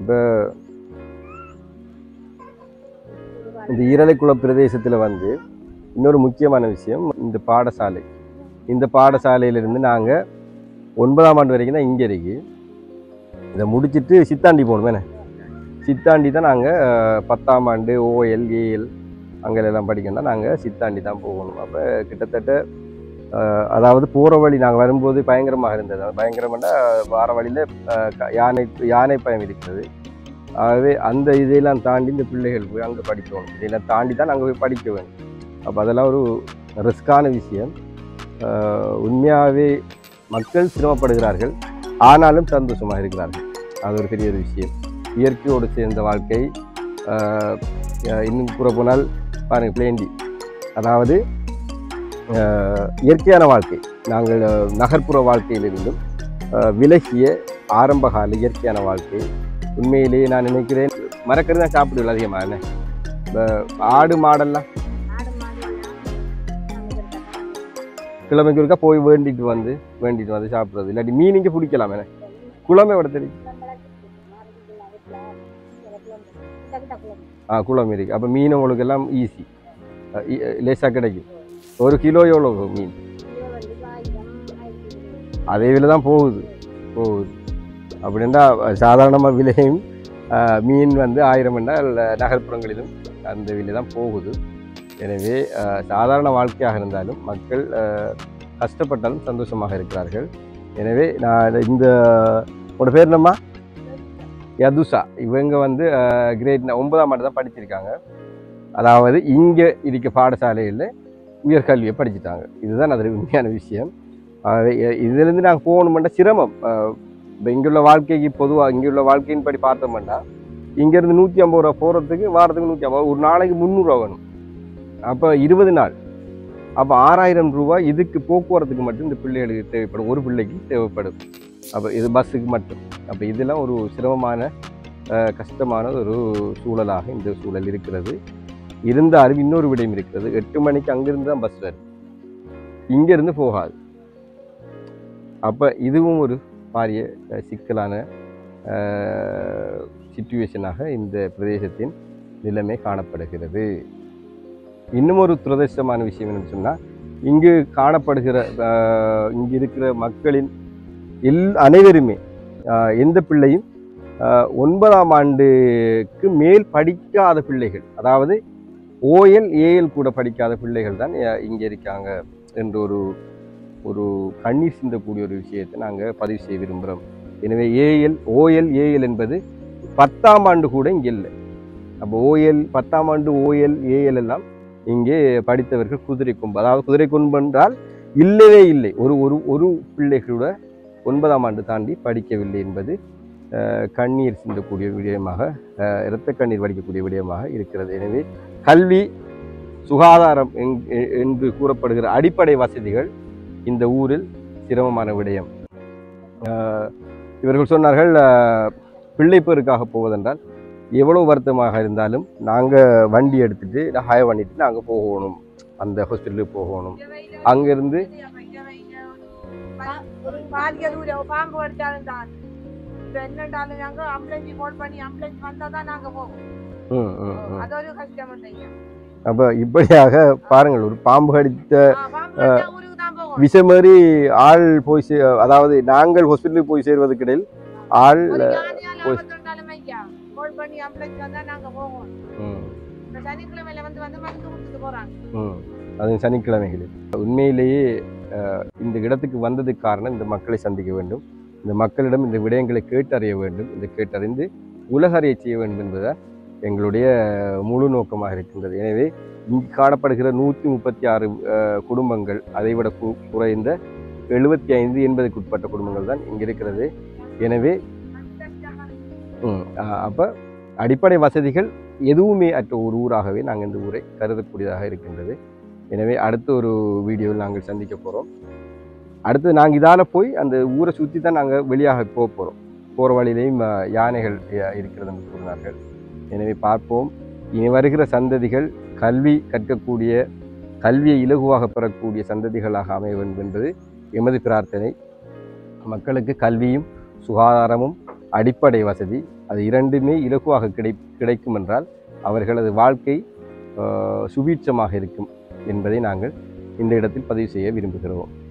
இப்போ இந்த ஈரலைக்குள பிரதேசத்தில் வந்து இன்னொரு முக்கியமான விஷயம் இந்த பாடசாலை இந்த பாடசாலையிலிருந்து நாங்கள் ஒன்பதாம் ஆண்டு வரைக்கும் தான் இங்கே இருக்கு இதை முடிச்சிட்டு சித்தாண்டி போகணும் என்ன சித்தாண்டி தான் நாங்கள் பத்தாம் ஆண்டு ஓஎல் ஏஎல் அங்கே எல்லாம் படிக்கணும்னா நாங்கள் சித்தாண்டி தான் போகணும் அப்போ கிட்டத்தட்ட அஹ், அதாவது போகிற வழி நாங்கள் வரும்போது பயங்கரமாக இருந்தது அது பயங்கரம்னா வார வழியில் யானை யானை பயம் இருக்கிறது ஆகவே அந்த இதையெல்லாம் தாண்டி இந்த பிள்ளைகள் போய் அங்கே படிக்கணும் இதையெல்லாம் தாண்டி தான் அங்கே போய் படிக்க வேண்டும் அப்போ அதெல்லாம் ஒரு ரிஸ்கான விஷயம் ஆஹ் உண்மையாகவே மக்கள் சிரமப்படுகிறார்கள் ஆனாலும் சந்தோஷமாக இருக்கிறார்கள் அது ஒரு பெரிய ஒரு விஷயம் இயற்கையோடு சேர்ந்த வாழ்க்கை ஆஹ் ஆஹ் இன்னும் கூற போனால் பாருங்கள் பிளேண்டி அதாவது ஆஹ் இயற்கையான வாழ்க்கை நாங்கள் ஆஹ் நகர்ப்புற வாழ்க்கையிலிருந்தும் ஆஹ் விலகிய ஆரம்பகால இயற்கையான வாழ்க்கை உண்மையிலேயே நான் நினைக்கிறேன் மரக்கறி தான் சாப்பிடுவேன் அதிகமாக என்ன இந்த ஆடு மாடெல்லாம் ஆடு மாடுலாம் நமக்கு இருக்காது. கிழமைக்கு ஒருக்கா போய் வேண்டிட்டு வந்து வேண்டிட்டு வந்து சாப்பிட்றது இல்லாட்டி மீன் இங்கே பிடிக்கலாம் என்ன குளமே விட தெரியும் ஆ குளம் இருக்கு அப்போ மீன் உங்களுக்கு எல்லாம் ஈஸி லேசாக கிடைக்கும் ஒரு கிலோ எவ்வளோ மீன் அதே விலை தான் போகுது போகுது அப்படின்னா சாதாரணமாக விலையும் ஆ, மீன் வந்து ஆயிரம் என்றால் நகர்ப்புறங்களிலும் அந்த விலை தான் போகுது எனவே ஆ, சாதாரண வாழ்க்கையாக இருந்தாலும் மக்கள் ஆ, கஷ்டப்பட்டாலும் சந்தோஷமாக இருக்கிறார்கள் எனவே நான் இந்த உங்களோட பேர் என்னம்மா யதுஷா இவங்க வந்து கிரேட் ஒன்பதாம் ஆண்டு தான் படிச்சிருக்காங்க அதாவது இங்கே இருக்க பாடசாலையில் உயர்கல்வியை படிச்சுட்டாங்க இதுதான் அதில் உண்மையான விஷயம் ஆகவே இ- இதுலேருந்து நாங்கள் போகணுமெண்டா சிரமம் இப்போ இங்குள்ள வாழ்க்கைக்கு பொதுவாக இங்குள்ள வாழ்க்கையின் படி பார்த்தோம்னா இங்கேருந்து நூற்றி ஐம்பது ரூபா போகிறதுக்கு வாரத்துக்கு நூற்றி ஐம்பது ஒரு நாளைக்கு முந்நூறுரூவா வேணும் அப்போ இருபது நாள் அப்போ ஆறாயிரம் ரூபாய் இதுக்கு போக்குவரத்துக்கு மட்டும் இந்த பிள்ளைகளுக்கு தேவைப்படும் ஒரு பிள்ளைக்கு தேவைப்படும் அப்போ இது பஸ்ஸுக்கு மட்டும் அப்போ இதெல்லாம் ஒரு சிரமமான அஹ், கஷ்டமான ஒரு சூழலாக இந்த சூழல் இருக்கிறது இருந்தாலும் இன்னொரு விடயம் இருக்கிறது எட்டு மணிக்கு அங்கிருந்து தான் பஸ் வரும் இங்கேருந்து போகாது அப்போ இதுவும் ஒரு பாரிய அஹ், சிக்கலான சுச்சுவேஷனாக இந்த பிரதேசத்தின் நிலைமை காணப்படுகிறது இன்னும் ஒரு துரதிர்ஷ்டமான விஷயம் என்னன்னு சொன்னால் இங்கு காணப்படுகிற அஹ், இங்கு இருக்கிற மக்களின் எல் அனைவருமே அஹ், எந்த பிள்ளையும் அஹ், ஒன்பதாம் ஆண்டுக்கு மேல் படிக்காத பிள்ளைகள் அதாவது ஓஎல் ஏஎல் கூட படிக்காத பிள்ளைகள் தான் அஹ், இங்கே இருக்காங்க என்ற ஒரு ஒரு கண்ணீர் சிந்தக்கூடிய ஒரு விஷயத்தை நாங்கள் பதிவு செய்ய விரும்புகிறோம் எனவே ஏஎல் ஓஎல் ஏஎல் என்பது பத்தாம் ஆண்டு கூட இங்கே இல்லை அப்போ ஓஎல் பத்தாம் ஆண்டு ஓஎல் ஏஎல் எல்லாம் இங்கே படித்தவர்கள் குதிரை கொம்பு அதாவது குதிரை கொம்பு என்றால் இல்லவே இல்லை ஒரு ஒரு ஒரு பிள்ளை கூட ஒன்பதாம் ஆண்டு தாண்டி படிக்கவில்லை என்பது அஹ், கண்ணீர் சிந்தக்கூடிய விடயமாக அஹ், இரத்த கண்ணீர் வடிக்கக்கூடிய விடயமாக இருக்கிறது எனவே கல்வி சுகாதாரம் எங்- எ- என்று கூறப்படுகிற அடிப்படை வசதிகள் இந்த ஊரில் சிரமமான விடயம் அஹ், இவர்கள் சொன்னார்கள் அஹ், பிள்ளைப்பேருக்காக போவதென்றால் எவ்வளவு வருத்தமாக இருந்தாலும் நாங்கள் வண்டி எடுத்துட்டு ஹாய் பண்ணிட்டு நாங்கள் போகணும் அந்த ஹாஸ்பிட்டலுக்கு போகணும் அங்கிருந்து ஒரு பாதிக்க தூரம் பாம்பு கடிச்சாலும் தான் இப்ப என்னண்டாலும் நாங்க ஆம்புலன்ஸ் கால் பண்ணி ஆம்புலன்ஸ் வந்தா தான் நாங்க போவோம் ம், ம், ம். அது ஒரு கஷ்டம் இல்லைங்க அப்போ இப்படியாக பாருங்கள் ஒரு பாம்பு கடித்த ஆ, பாம்பு கடிச்சா ஊருக்கு தான் போவோம் விஷமாரி ஆள் போய் சே அதாவது நாங்கள் ஹாஸ்பிட்டலுக்கு போய் சேர்வதற்கு இடையில் ஆள் ஒரு யானையால ஆபத்து வந்தாலும் ஐயா கால் பண்ணி ஆம்புலன்ஸ் வந்தா நாங்க போவோம் ம், இந்த சனிக்கிழமையில வந்து வந்து மருந்து கொடுத்துட்டு போறாங்க ம். அது சனிக்கிழமைகளில் உண்மையிலேயே அஹ், இந்த இடத்துக்கு வந்ததுக்கு காரணம் இந்த மக்களை சந்திக்க வேண்டும் இந்த மக்களிடம் இந்த விடயங்களை கேட்டறிய வேண்டும் இந்த கேட்டறிந்து உலகறிய செய்ய வேண்டும் என்பதுதான் எங்களுடைய முழு நோக்கமாக இருக்கின்றது எனவே இங்கு காணப்படுகிற நூற்றி முப்பத்தி ஆறு குடும்பங்கள் அதைவிட கு- குறைந்த எழுபத்தி ஐந்து எண்பதுக்கு உட்பட்ட குடும்பங்கள் தான் இங்கே இருக்கிறது எனவே அப்போ அடிப்படை வசதிகள் எதுவுமே அற்ற ஒரு ஊராகவே நாங்கள் இந்த ஊரை கருதக்கூடியதாக இருக்கின்றது எனவே அடுத்த ஒரு வீடியோவில் நாங்கள் சந்திக்க போகிறோம் அடுத்து நாங்கள் இதால் போய் அந்த ஊரை சுற்றி தான் நாங்கள் வெளியாக போக போகிறோம் போகிற வழியிலையும் அஹ், யானைகள் அஹ், இருக்கிறது என்று கூறினார்கள் எனவே பார்ப்போம் இனி வருகிற சந்ததிகள் கல்வி கற்கக்கூடிய கல்வியை இலகுவாக பெறக்கூடிய சந்ததிகளாக அமைய வேண்டும் என்பது எமது பிரார்த்தனை மக்களுக்கு கல்வியும் சுகாதாரமும் அடிப்படை வசதி அது இரண்டுமே இலகுவாக கிடை கிடைக்கும் என்றால் அவர்களது வாழ்க்கை ஆஹ், சுபீட்சமாக இருக்கும் என்பதை நாங்கள் இந்த இடத்தில் பதிவு செய்ய விரும்புகிறோம்